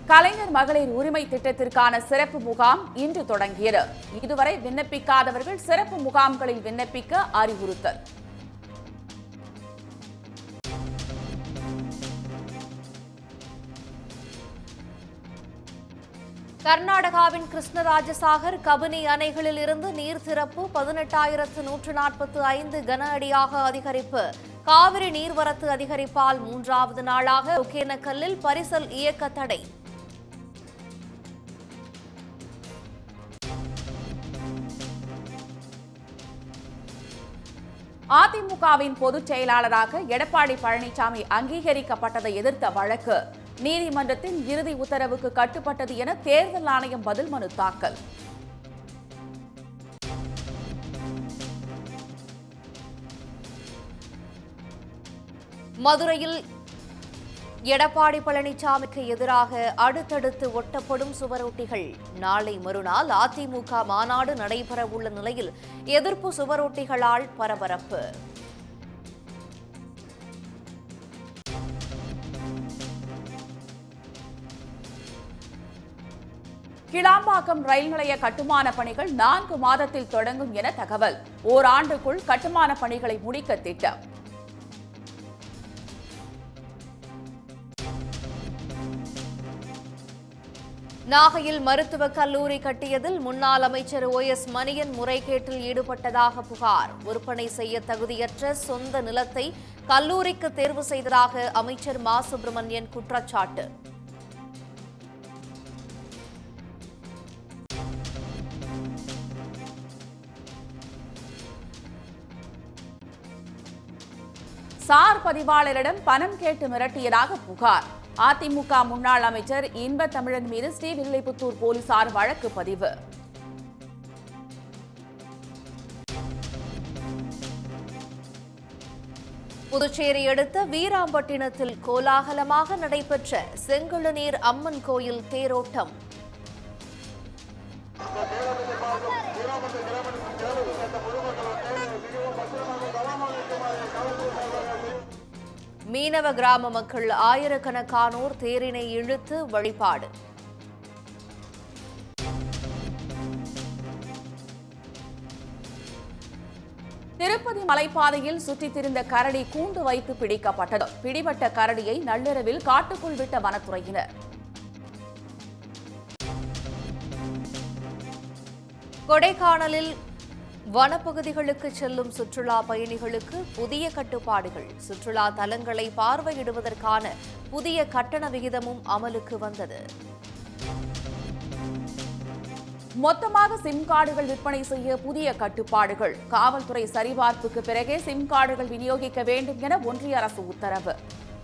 கலைஞர் மகளிர் உரிமை திட்டத்திற்கான சிறப்பு முகாம் இன்று தொடங்கியது இதுவரை விண்ணப்பிக்காதவர்கள் சிறப்பு முகாம்களில் விண்ணப்பிக்க அறிவுறுத்தல் கர்நாடகாவின் கிருஷ்ணராஜசாகர் கபினி அணைகளில் இருந்து நீர் திறப்பு பதினெட்டாயிரத்து நூற்று நாற்பத்து ஐந்து கன அடியாக அதிகரிப்பு காவிரி நீர்வரத்து அதிகரிப்பால் மூன்றாவது நாளாக ஒகேனக்கல்லில் பரிசல் இயக்க தடை அதிமுகவின் பொதுச் செயலாளராக எடப்பாடி பழனிசாமி அங்கீகரிக்கப்பட்டதை எதிர்த்த வழக்கு நீதிமன்றத்தின் இறுதி உத்தரவுக்கு கட்டுப்பட்டது என தேர்தல் ஆணையம் பதில் மனு தாக்கல் மதுரையில் எடப்பாடி பழனிசாமிக்கு எதிராக அடுத்தடுத்து ஒட்டப்படும் சுவரொட்டிகள் நாளை மறுநாள் அதிமுக மாநாடு நடைபெறவுள்ள நிலையில் எதிர்ப்பு சுவரொட்டிகளால் பரபரப்பு கிளாம்பாக்கம் ரயில் நிலைய கட்டுமான பணிகள் நான்கு மாதத்தில் தொடங்கும் என தகவல் ஓராண்டுக்குள் கட்டுமான பணிகளை முடிக்க திட்டம் நாகையில் மருத்துவக் கல்லூரி கட்டியதில் முன்னாள் அமைச்சர் ஓ எஸ் மணியன் முறைகேட்டில் ஈடுபட்டதாக புகார் விற்பனை செய்ய தகுதியற்ற சொந்த நிலத்தை கல்லூரிக்கு தேர்வு செய்ததாக அமைச்சர் மா சுப்பிரமணியன் குற்றச்சாட்டு சார் பதிவாளரிடம் பணம் கேட்டு மிரட்டியதாக புகார் அதிமுக முன்னாள் அமைச்சர் இன்ப தமிழன் மீது ஸ்ரீவில்லிபுத்தூர் போலீசார் வழக்கு பதிவு புதுச்சேரி அடுத்த வீராம்பட்டினத்தில் கோலாகலமாக நடைபெற்ற செங்குழுநீர் அம்மன் கோயில் தேரோட்டம் மீனவ கிராம மக்கள் ஆயிரக்கணக்கானோர் தேரினை இழுத்து வழிபாடு திருப்பதி மலைப்பாதையில் சுற்றித் திரிந்த கரடி கூண்டு வைத்து பிடிக்கப்பட்டது பிடிபட்ட கரடியை நள்ளிரவில் காட்டுக்குள் விட்ட வனத்துறையினர் கொடைக்கானலில் வனப்பகுதிகளுக்கு செல்லும் சுற்றுலா பயணிகளுக்கு புதிய கட்டுப்பாடுகள் சுற்றுலா தலங்களை பார்வையிடுவதற்கான புதிய கட்டண விகிதமும் அமலுக்கு வந்தது மொத்தமாக சிம் கார்டுகள் விற்பனை செய்ய புதிய கட்டுப்பாடுகள் காவல்துறை சரிபார்ப்புக்கு பிறகே சிம் கார்டுகள் விநியோகிக்க வேண்டும் என ஒன்றிய அரசு உத்தரவு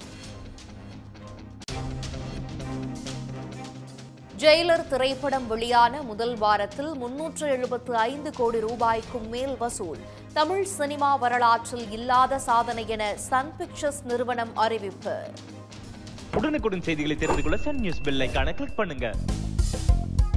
ஜெயிலர் திரைப்படம் வெளியான முதல் வாரத்தில் முன்னூற்று எழுபத்து ஐந்து கோடி ரூபாய்க்கும் மேல் வசூல் தமிழ் சினிமா வரலாற்றில் இல்லாத சாதனை என சன் பிக்சர்ஸ் நிறுவனம் அறிவிப்பு உடனுக்குடன் செய்திகளை தெரிந்து கொள்ள சன் நியூஸ் பெல் ஐகானை கிளிக் பண்ணுங்க